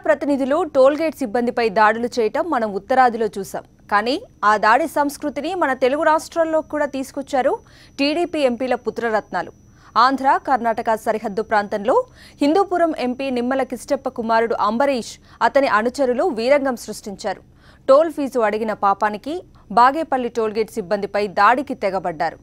ప్రజాప్రతినిధులు టోల్గేట్ సిబ్బందిపై దాడులు చేయటం మనం ఉత్తరాదిలో చూసాం కానీ ఆ దాడి సంస్కృతిని మన తెలుగు రాష్ట్రాల్లో కూడా తీసుకొచ్చారు టీడీపీ ఎంపీల పుత్రరత్నాలు ఆంధ్ర కర్ణాటక సరిహద్దు ప్రాంతంలో హిందూపురం ఎంపీ నిమ్మల కిష్టప్ప కుమారుడు అంబరీష్ అతని అనుచరులు వీరంగం సృష్టించారు టోల్ ఫీజు అడిగిన పాపానికి బాగేపల్లి టోల్గేట్ సిబ్బందిపై దాడికి తెగబడ్డారు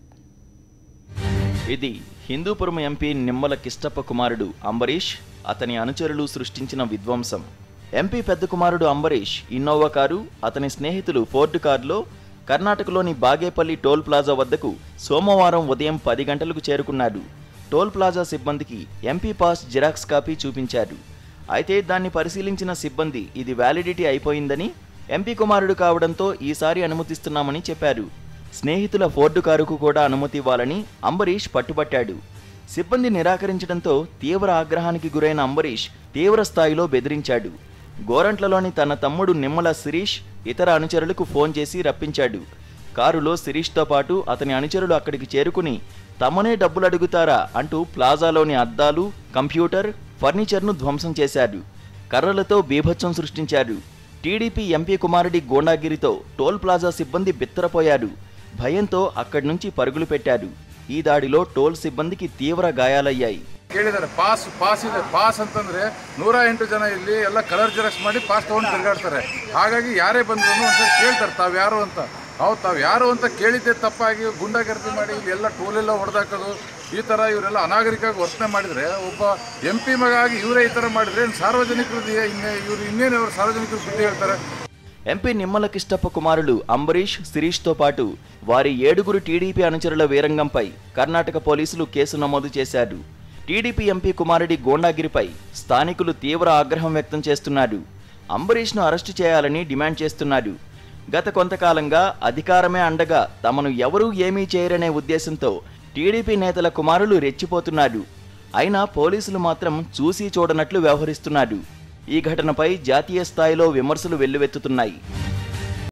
ఇది హిందూపురం ఎంపీ నిమ్మల కిష్టప్ప కుమారుడు అంబరీష్ అతని అనుచరులు సృష్టించిన విధ్వంసం ఎంపీ పెద్ద కుమారుడు అంబరీష్ ఇన్నోవా కారు అతని స్నేహితులు ఫోర్డ్ కారులో కర్ణాటకలోని బాగేపల్లి టోల్ ప్లాజా వద్దకు సోమవారం ఉదయం పది గంటలకు చేరుకున్నాడు టోల్ ప్లాజా సిబ్బందికి ఎంపీ పాస్ జిరాక్స్ కాపీ చూపించారు అయితే దాన్ని పరిశీలించిన సిబ్బంది ఇది వ్యాలిడిటీ అయిపోయిందని ఎంపీ కుమారుడు కావడంతో ఈసారి అనుమతిస్తున్నామని చెప్పారు స్నేహితుల ఫోర్డు కారుకు కూడా అనుమతి ఇవ్వాలని అంబరీష్ పట్టుబట్టాడు సిబ్బంది నిరాకరించడంతో తీవ్ర ఆగ్రహానికి గురైన అంబరీష్ తీవ్ర స్థాయిలో బెదిరించాడు గోరంట్లలోని తన తమ్ముడు నిమ్మల శిరీష్ ఇతర అనుచరులకు ఫోన్ చేసి రప్పించాడు కారులో శిరీష్తో పాటు అతని అనుచరులు అక్కడికి చేరుకుని తమనే డబ్బులు అడుగుతారా అంటూ ప్లాజాలోని అద్దాలు కంప్యూటర్ ఫర్నిచర్ను ధ్వంసం చేశారు కర్రలతో బీభత్సం సృష్టించారు టీడీపీ ఎంపీ కుమారుడి గోండాగిరితో టోల్ ప్లాజా సిబ్బంది బిత్తరపోయారు భయంతో అక్కడి నుంచి పరుగులు పెట్టారు ఈ దాడిలో టోల్ సిబ్బందికి తీవ్ర గాయాలయ్యాయి ಕೇಳಿದ್ದಾರೆ ಪಾಸ್ ಪಾಸ್ ಇದೆ ಪಾಸ್ ಅಂತಂದ್ರೆ ನೂರ ಎಂಟು ಜನ ಇಲ್ಲಿ ಎಲ್ಲ ಕಲರ್ ಜೆರಾಕ್ಸ್ ಮಾಡಿ ಪಾಸ್ ತಗೊಂಡು ತಿರುಗಾಡ್ತಾರೆ ಹಾಗಾಗಿ ಯಾರೇ ಬಂದ್ರು ಒಂದ್ಸರಿ ಕೇಳ್ತಾರೆ ತಾವು ಯಾರು ಅಂತ ಹೌದು ತಾವು ಯಾರು ಅಂತ ಕೇಳಿದ್ದೆ ತಪ್ಪಾಗಿ ಗುಂಡಾಗರ್ದಿ ಮಾಡಿ ಇಲ್ಲಿ ಎಲ್ಲ ಟೋಲೆಲ್ಲ ಹೊಡೆದಾಕೋದು ಈ ಥರ ಇವರೆಲ್ಲ ಅನಾಗರಿಕವಾಗಿ ವರ್ತನೆ ಮಾಡಿದರೆ ಒಬ್ಬ ಎಂ ಪಿ ಮಗ ಆಗಿ ಇವರೇ ಈ ಥರ ಮಾಡಿದ್ರೆ ಇನ್ನು ಸಾರ್ವಜನಿಕರು ಇನ್ನೇ ಇವರು ಇನ್ನೇನು ಅವರು ಸಾರ್ವಜನಿಕರು ಬುದ್ಧಿ ಹೇಳ್ತಾರೆ ఎంపీ నిమ్మల కిష్టప్ప కుమారులు అంబరీష్ శిరీష్తో పాటు వారి ఏడుగురు టీడీపీ అనుచరుల వీరంగంపై కర్ణాటక పోలీసులు కేసు నమోదు చేశారు టీడీపీ ఎంపీ కుమారుడి గోండాగిరిపై స్థానికులు తీవ్ర ఆగ్రహం వ్యక్తం చేస్తున్నారు అంబరీష్ను అరెస్టు చేయాలని డిమాండ్ చేస్తున్నారు గత కొంతకాలంగా అధికారమే అండగా తమను ఎవరూ ఏమీ చేయరనే ఉద్దేశంతో టీడీపీ నేతల కుమారులు రెచ్చిపోతున్నారు అయినా పోలీసులు మాత్రం చూసి చూడనట్లు వ్యవహరిస్తున్నారు ఈ ఘటనపై జాతీయ స్థాయిలో విమర్శలు వెల్లువెత్తుతున్నాయి